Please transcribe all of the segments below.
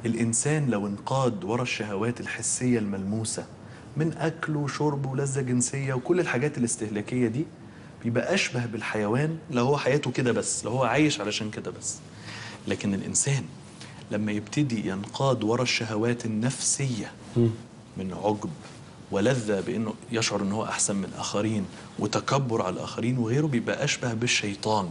الإنسان لو انقاد ورا الشهوات الحسية الملموسة من أكل وشرب ولذة جنسية وكل الحاجات الاستهلاكية دي بيبقى أشبه بالحيوان لو هو حياته كده بس لو هو عايش علشان كده بس لكن الإنسان لما يبتدي ينقاد ورا الشهوات النفسية من عجب ولذة بأنه يشعر أنه هو أحسن من الآخرين وتكبر على الآخرين وغيره بيبقى أشبه بالشيطان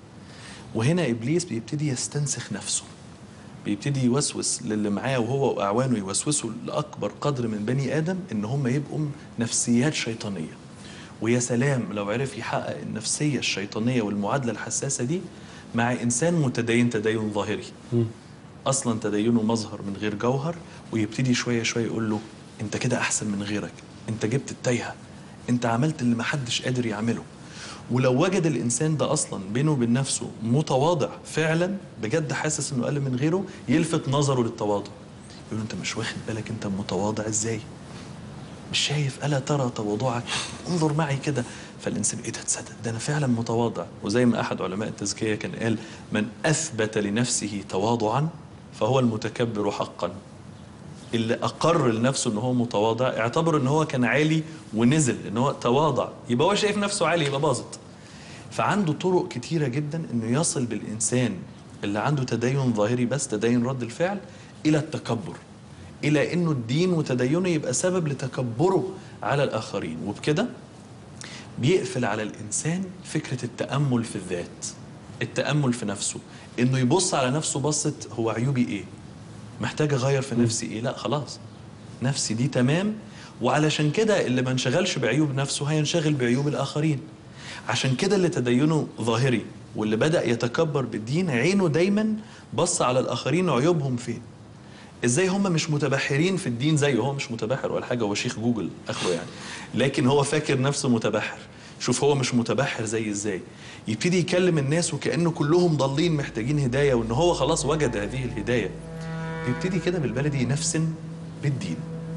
وهنا إبليس بيبتدي يستنسخ نفسه بيبتدي يوسوس للي معاه وهو واعوانه يوسوسوا لاكبر قدر من بني ادم ان هم يبقوا نفسيات شيطانيه ويا سلام لو عرف يحقق النفسيه الشيطانيه والمعادله الحساسه دي مع انسان متدين تدين ظاهري اصلا تدينه مظهر من غير جوهر ويبتدي شويه شويه يقول له انت كده احسن من غيرك انت جبت التايهه انت عملت اللي محدش قادر يعمله ولو وجد الانسان ده اصلا بينه وبين نفسه متواضع فعلا بجد حاسس انه اقل من غيره يلفت نظره للتواضع يقول له انت مش واخد بالك انت متواضع ازاي مش شايف الا ترى تواضعك انظر معي كده فالانسان ايه ده تصدق ده انا فعلا متواضع وزي ما احد علماء التزكيه كان قال من اثبت لنفسه تواضعا فهو المتكبر حقا اللي اقر لنفسه ان هو متواضع اعتبر ان هو كان عالي ونزل ان هو تواضع يبقى هو شايف نفسه عالي يبقى باظت فعنده طرق كتيره جدا انه يصل بالانسان اللي عنده تدين ظاهري بس تدين رد الفعل الى التكبر الى انه الدين وتدينه يبقى سبب لتكبره على الاخرين وبكده بيقفل على الانسان فكره التامل في الذات التامل في نفسه انه يبص على نفسه بصه هو عيوبي ايه محتاج اغير في نفسي ايه لا خلاص نفسي دي تمام وعلشان كده اللي ما انشغلش بعيوب نفسه هينشغل بعيوب الاخرين عشان كده اللي تدينه ظاهري واللي بدا يتكبر بالدين عينه دايما بص على الاخرين عيوبهم فين ازاي هم مش متبحرين في الدين زيه هو مش متبحر ولا حاجه هو شيخ جوجل اخره يعني لكن هو فاكر نفسه متبحر شوف هو مش متبحر زي ازاي يبتدي يكلم الناس وكانه كلهم ضالين محتاجين هدايه وان هو خلاص وجد هذه الهدايه بيبتدي كده بالبلدي ينفسن بالدين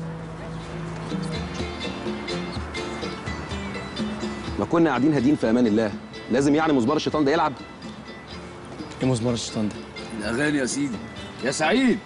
ما كنا قاعدين هادين في امان الله لازم يعني مزمار الشيطان ده يلعب ايه مزمار الشيطان ده؟ الاغاني يا سيدي يا سعيد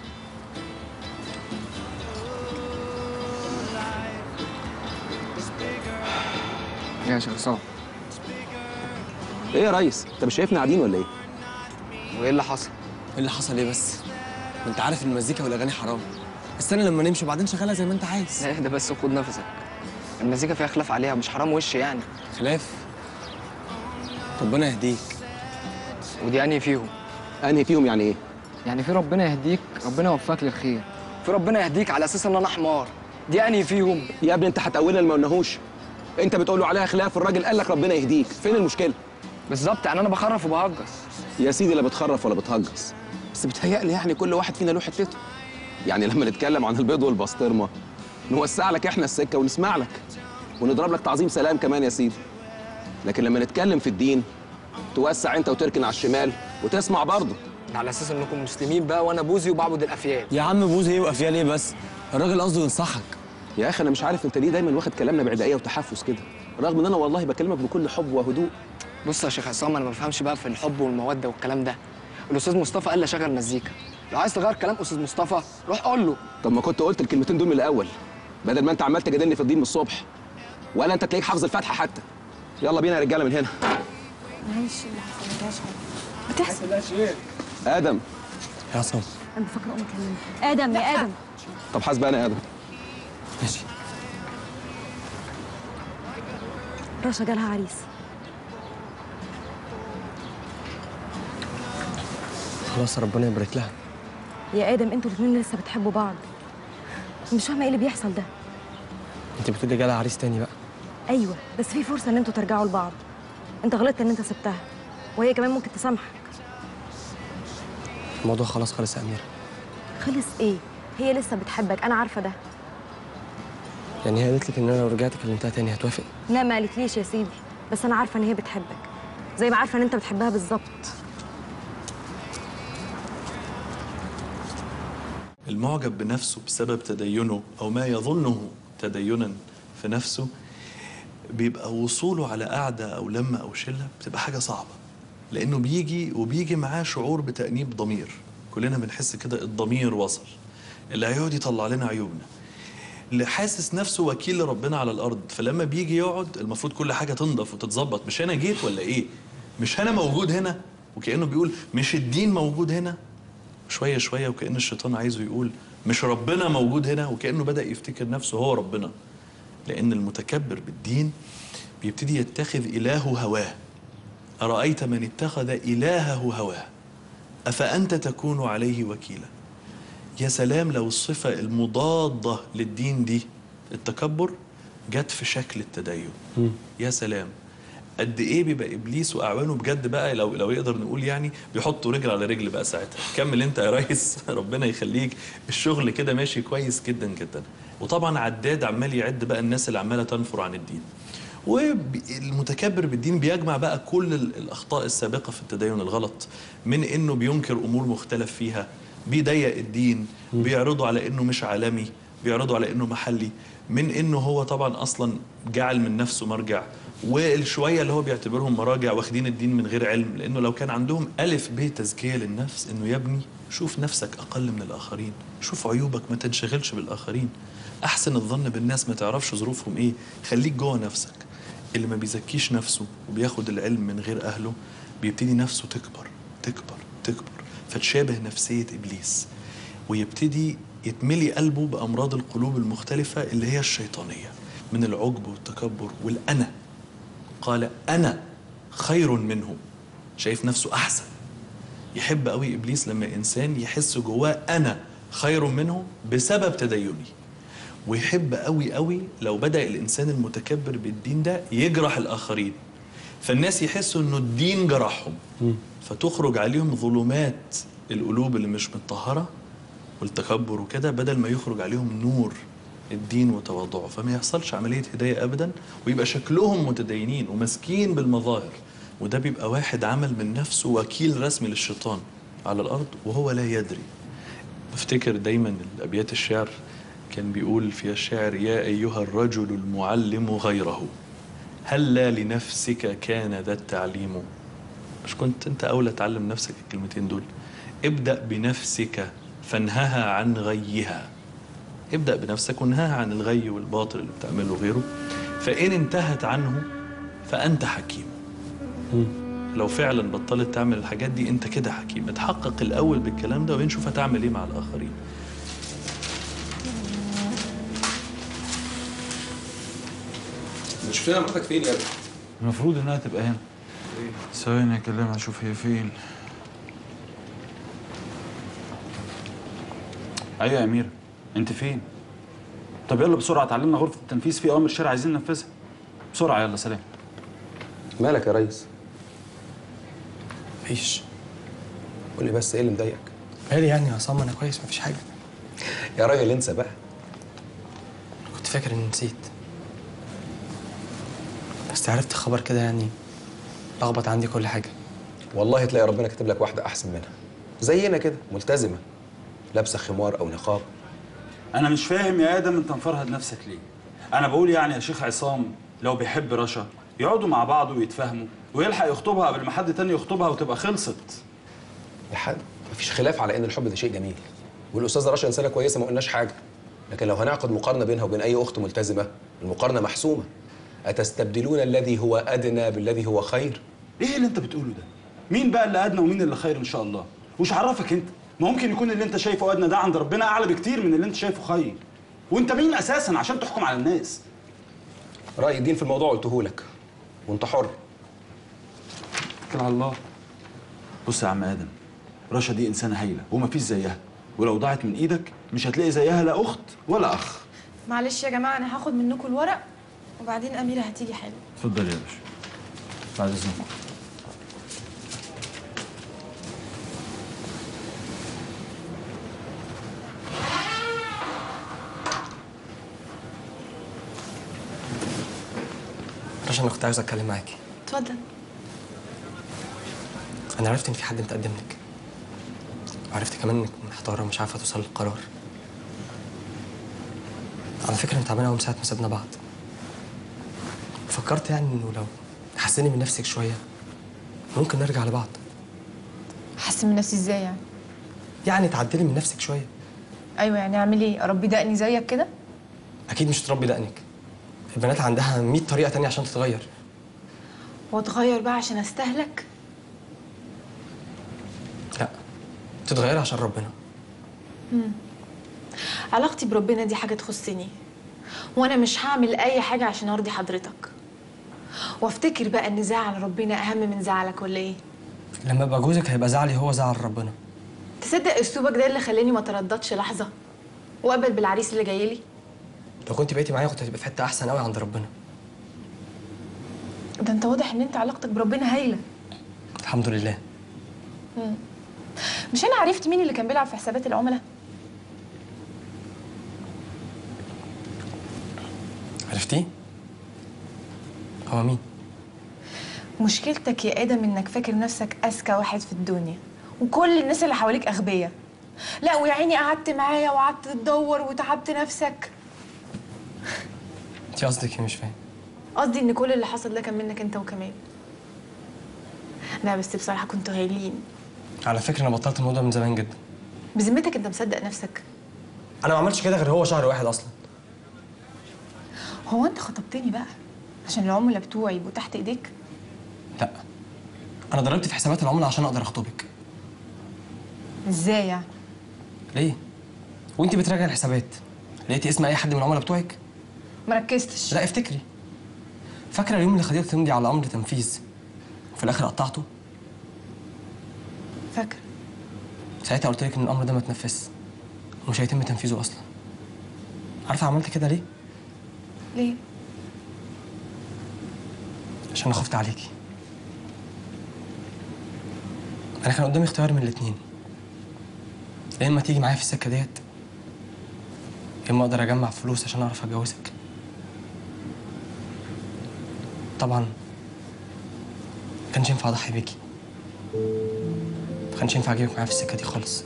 يا شيخ عصام ايه يا ريس انت مش شايفنا قاعدين ولا ايه وايه اللي حصل؟ ايه اللي حصل ايه بس؟ ما انت عارف ان المزيكا والاغاني حرام استنى لما نمشي وبعدين شغلها زي ما انت عايز اهدى بس وخد نفسك المزيكا فيها خلاف عليها مش حرام وش يعني خلاف ربنا يهديك ودي انهي فيهم انهي فيهم يعني ايه يعني في ربنا يهديك ربنا يوفقك للخير في ربنا يهديك على اساس ان انا حمار دي انهي فيهم يا ابني انت هتقولنا اللي ما قلناهوش انت بتقول له عليها خلاف الراجل قال لك ربنا يهديك فين المشكله بالظبط يعني انا بخرف وبهجس يا سيدي لا بتخرف ولا بتهجس بس بتهيألي يعني كل واحد فينا له حتته يعني لما نتكلم عن البيض والبسطرمه نوسع لك احنا السكه ونسمع لك ونضرب لك تعظيم سلام كمان يا سيدي لكن لما نتكلم في الدين توسع انت وتركن على الشمال وتسمع برضه ده على اساس انكم مسلمين بقى وانا بوذي وبعبد الافيال يا عم بوز ايه وقفيها ليه بس؟ الراجل قصده ينصحك يا اخي انا مش عارف انت ليه دايما واخد كلامنا بعدائيه وتحفز كده رغم ان انا والله بكلمك بكل حب وهدوء بص يا شيخ عصام انا ما بفهمش بقى في الحب والموده والكلام ده الاستاذ مصطفى قال لي اشغل مزيكا لو عايز تغير كلام استاذ مصطفى روح قول له طب ما كنت قلت الكلمتين دول من الاول بدل ما انت عمال تجادلني في الدين من الصبح ولا انت تلاقيك حافظ الفاتحه حتى يلا بينا يا رجاله من هنا معلش اللي حصل ما فيهاش حاجه بتحصل ادم يا عصام انا بفكر اقوم اكلمها ادم يا ادم طب حاسب انا يا ادم ماشي رشا جالها عريس خلاص ربنا يبارك لها يا ادم انتوا الاثنين لسه بتحبوا بعض مش فاهمه ايه اللي بيحصل ده انت بتقولي جالها عريس تاني بقى ايوه بس في فرصه ان انتوا ترجعوا لبعض انت غلطت ان انت سبتها وهي كمان ممكن تسامحك الموضوع خلاص خلص يا اميره خلص ايه هي لسه بتحبك انا عارفه ده يعني هي قالت لك ان انا لو رجعت كلمتها تاني هتوافق لا ما قالتليش يا سيدي بس انا عارفه ان هي بتحبك زي ما عارفه ان انت بتحبها بالظبط المعجب بنفسه بسبب تدينه او ما يظنه تدينا في نفسه بيبقى وصوله على قعده او لمه او شله بتبقى حاجه صعبه لانه بيجي وبيجي معاه شعور بتانيب ضمير كلنا بنحس كده الضمير وصل اللي هيقعد يطلع لنا عيوبنا اللي حاسس نفسه وكيل لربنا على الارض فلما بيجي يقعد المفروض كل حاجه تنضف وتتظبط مش انا جيت ولا ايه مش انا موجود هنا وكانه بيقول مش الدين موجود هنا شويه شويه وكان الشيطان عايزه يقول مش ربنا موجود هنا وكانه بدا يفتكر نفسه هو ربنا لان المتكبر بالدين بيبتدي يتخذ الهه هواه ارايت من اتخذ الهه هواه افانت تكون عليه وكيلا يا سلام لو الصفة المضادة للدين دي التكبر جت في شكل التدين يا سلام قد ايه بيبقى ابليس واعوانه بجد بقى لو لو يقدر نقول يعني بيحطوا رجل على رجل بقى ساعتها كمل انت يا ريس ربنا يخليك الشغل كده ماشي كويس جدا جدا وطبعا عداد عمال يعد بقى الناس اللي عماله تنفر عن الدين والمتكبر بالدين بيجمع بقى كل ال- الاخطاء السابقه في التدين الغلط من انه بينكر امور مختلف فيها بيضيق الدين بيعرضه على انه مش عالمي بيعرضه على انه محلي من انه هو طبعا اصلا جعل من نفسه مرجع والشويه اللي هو بيعتبرهم مراجع واخدين الدين من غير علم لانه لو كان عندهم الف ب تزكيه للنفس انه يا ابني شوف نفسك اقل من الاخرين شوف عيوبك ما تنشغلش بالاخرين احسن الظن بالناس ما تعرفش ظروفهم ايه خليك جوه نفسك اللي ما بيزكيش نفسه وبياخد العلم من غير اهله بيبتدي نفسه تكبر تكبر تكبر فتشابه نفسيه ابليس ويبتدي يتملي قلبه بامراض القلوب المختلفه اللي هي الشيطانيه من العجب والتكبر والانا قال انا خير منهم شايف نفسه احسن يحب قوي ابليس لما انسان يحس جواه انا خير منه بسبب تديني ويحب قوي قوي لو بدا الانسان المتكبر بالدين ده يجرح الاخرين فالناس يحسوا انه الدين جرحهم فتخرج عليهم ظلمات القلوب اللي مش متطهره والتكبر وكده بدل ما يخرج عليهم نور الدين وتواضعه فما يحصلش عمليه هدايه ابدا ويبقى شكلهم متدينين وماسكين بالمظاهر وده بيبقى واحد عمل من نفسه وكيل رسمي للشيطان على الارض وهو لا يدري بفتكر دايما الابيات الشعر كان بيقول فيها الشاعر يا ايها الرجل المعلم غيره هلا لنفسك كان ذا التعليم مش كنت انت اولى تعلم نفسك الكلمتين دول ابدا بنفسك فانهها عن غيها ابدا بنفسك وانهها عن الغي والباطل اللي بتعمله غيره فان انتهت عنه فانت حكيم لو فعلا بطلت تعمل الحاجات دي انت كده حكيم اتحقق الاول بالكلام ده وبعدين شوف هتعمل ايه مع الاخرين مش فاهم مراتك فين يا ابني المفروض انها تبقى هنا ثواني اكلمها اشوف هي فين ايوه يا اميره انت فين طب يلا بسرعه اتعلمنا غرفه التنفيذ في اوامر شارع عايزين ننفذها بسرعه يلا سلام مالك يا ريس مفيش قول لي بس ايه اللي مضايقك مالي يعني يا عصام انا كويس مفيش حاجه يا راجل انسى بقى كنت فاكر اني نسيت بس عرفت خبر كده يعني لخبط عندي كل حاجه والله تلاقي ربنا كاتب لك واحده احسن منها زينا كده ملتزمه لابسه خمار او نقاب انا مش فاهم يا ادم انت مفرهد نفسك ليه انا بقول يعني يا شيخ عصام لو بيحب رشا يقعدوا مع بعض ويتفاهموا ويلحق يخطبها قبل ما حد تاني يخطبها وتبقى خلصت يا حد مفيش خلاف على ان الحب ده شيء جميل والاستاذه رشا انسانه كويسه ما قلناش حاجه لكن لو هنعقد مقارنه بينها وبين اي اخت ملتزمه المقارنه محسومه اتستبدلون الذي هو ادنى بالذي هو خير ايه اللي انت بتقوله ده مين بقى اللي ادنى ومين اللي خير ان شاء الله وش عرفك انت ما ممكن يكون اللي انت شايفه ادنى ده عند ربنا اعلى بكتير من اللي انت شايفه خير وانت مين اساسا عشان تحكم على الناس راي الدين في الموضوع قلته لك وانت حر اتكل على الله بص يا عم ادم رشا دي انسانه هايله ومفيش زيها ولو ضاعت من ايدك مش هتلاقي زيها لا اخت ولا اخ معلش يا جماعة أنا هاخد منكم الورق وبعدين أميرة هتيجي حالا اتفضل يا باشا بعد اذنك رشا انا كنت عايز اتكلم معاكي اتفضل انا عرفت ان في حد متقدم لك وعرفت كمان انك محتاره ومش عارفه توصل للقرار على فكره انا تعبانه قوي من ساعه ما سيبنا بعض فكرت يعني انه لو حسني من نفسك شويه ممكن نرجع لبعض أحسن من نفسي إزاي يعني يعني تعدلي من نفسك شويه ايوه يعني اعمل ايه اربي دقني زيك كده اكيد مش تربي دقنك البنات عندها 100 طريقه تانية عشان تتغير واتغير بقى عشان استهلك لا تتغيري عشان ربنا علاقتي بربنا دي حاجه تخصني وانا مش هعمل اي حاجه عشان ارضي حضرتك وافتكر بقى ان زعل ربنا اهم من زعلك ولا ايه لما ابقى جوزك هيبقى زعلي هو زعل ربنا تصدق اسلوبك ده اللي خلاني ما ترددش لحظه واقبل بالعريس اللي جاي لي لو كنت بقيتي معايا كنت هتبقى في حته احسن قوي عند ربنا ده انت واضح ان انت علاقتك بربنا هايله الحمد لله مش انا عرفت مين اللي كان بيلعب في حسابات العملاء عرفتيه هو مين مشكلتك يا ادم انك فاكر نفسك اذكى واحد في الدنيا وكل الناس اللي حواليك اغبياء لا ويا عيني قعدت معايا وقعدت تدور وتعبت نفسك انت قصدك ايه مش فاهم قصدي ان كل اللي حصل ده كان منك انت وكمال لا بس بصراحه كنتوا هايلين على فكره انا بطلت الموضوع من زمان جدا بذمتك انت مصدق نفسك انا ما عملتش كده غير هو شهر واحد اصلا هو انت خطبتني بقى عشان العملاء بتوعي يبقوا تحت ايديك لا انا ضربت في حسابات العملاء عشان اقدر اخطبك ازاي يعني ليه وانت بتراجع الحسابات لقيتي اسم اي حد من العملاء بتوعك مركزتش لا افتكري فاكره اليوم اللي خديتك تمضي على امر تنفيذ وفي الاخر قطعته فاكره ساعتها قلت لك ان الامر ده ما اتنفذش ومش هيتم تنفيذه اصلا عارفه عملت كده ليه ليه عشان انا خفت عليكي انا كان قدامي اختيار من الاتنين يا اما تيجي معايا في السكه ديت يا اما اقدر اجمع فلوس عشان اعرف اتجوزك طبعا ما كانش ينفع اضحي بيكي ما كانش ينفع اجيبك معايا في السكه دي خالص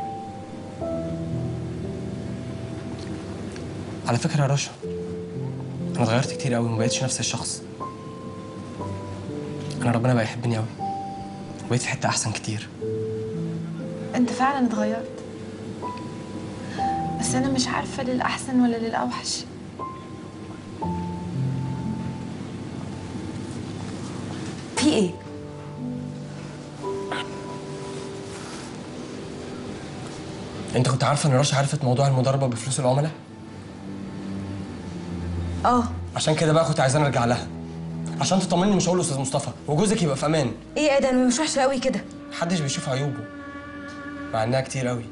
على فكره يا رشا انا اتغيرت كتير قوي وما بقتش نفس الشخص انا ربنا بقى يحبني قوي وبقيت في حته احسن كتير انت فعلا اتغيرت بس انا مش عارفه للاحسن ولا للاوحش في ايه انت كنت عارفه ان رشا عرفت موضوع المضاربه بفلوس العملاء اه عشان كده بقى كنت عايزاني ارجع لها عشان تطمني مش هقول لاستاذ مصطفى وجوزك يبقى في امان ايه يا ادم مش وحشه قوي كده محدش بيشوف عيوبه مع انها كتير قوي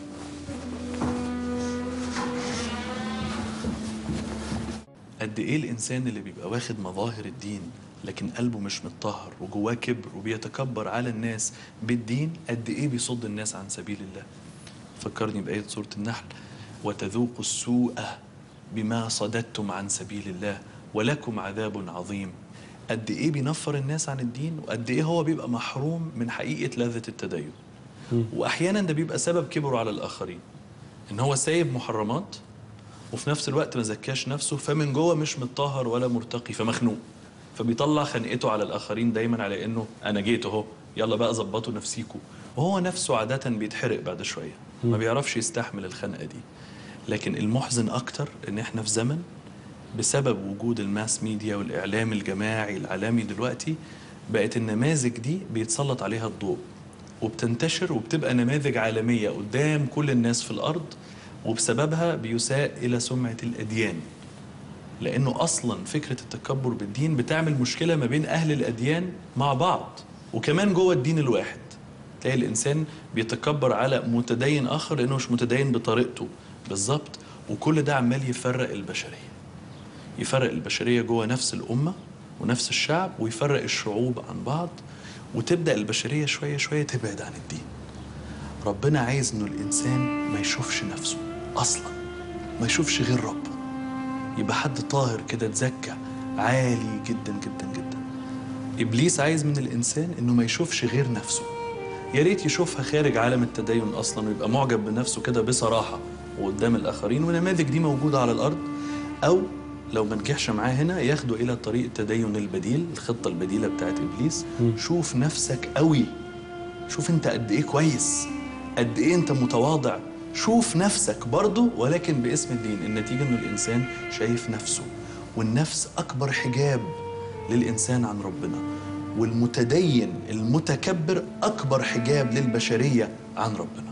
قد ايه الانسان اللي بيبقى واخد مظاهر الدين لكن قلبه مش متطهر وجواه كبر وبيتكبر على الناس بالدين قد ايه بيصد الناس عن سبيل الله فكرني بآية سورة النحل وتذوقوا السوء بما صددتم عن سبيل الله ولكم عذاب عظيم قد ايه بينفر الناس عن الدين وقد ايه هو بيبقى محروم من حقيقة لذة التدين واحيانا ده بيبقى سبب كبره على الاخرين ان هو سايب محرمات وفي نفس الوقت ما زكاش نفسه فمن جوه مش متطهر ولا مرتقي فمخنوق فبيطلع خنقته على الاخرين دايما على انه انا جيت اهو يلا بقى ظبطوا نفسيكوا وهو نفسه عاده بيتحرق بعد شويه ما بيعرفش يستحمل الخنقه دي لكن المحزن اكتر ان احنا في زمن بسبب وجود الماس ميديا والاعلام الجماعي العالمي دلوقتي بقت النماذج دي بيتسلط عليها الضوء وبتنتشر وبتبقى نماذج عالميه قدام كل الناس في الارض وبسببها بيساء الى سمعه الاديان لانه اصلا فكره التكبر بالدين بتعمل مشكله ما بين اهل الاديان مع بعض وكمان جوه الدين الواحد تلاقي الانسان بيتكبر على متدين اخر لانه مش متدين بطريقته بالظبط وكل ده عمال يفرق البشريه يفرق البشريه جوه نفس الامه ونفس الشعب ويفرق الشعوب عن بعض وتبدا البشريه شويه شويه تبعد عن الدين ربنا عايز انه الانسان ما يشوفش نفسه اصلا ما يشوفش غير ربه يبقى حد طاهر كده اتزكى عالي جدا جدا جدا ابليس عايز من الانسان انه ما يشوفش غير نفسه يا ريت يشوفها خارج عالم التدين اصلا ويبقى معجب بنفسه كده بصراحه وقدام الاخرين والنماذج دي موجوده على الارض او لو ما نجحش معاه هنا ياخده الى طريق التدين البديل الخطه البديله بتاعت ابليس شوف نفسك قوي شوف انت قد ايه كويس قد ايه انت متواضع شوف نفسك برضه ولكن باسم الدين النتيجه انه الانسان شايف نفسه والنفس اكبر حجاب للانسان عن ربنا والمتدين المتكبر اكبر حجاب للبشريه عن ربنا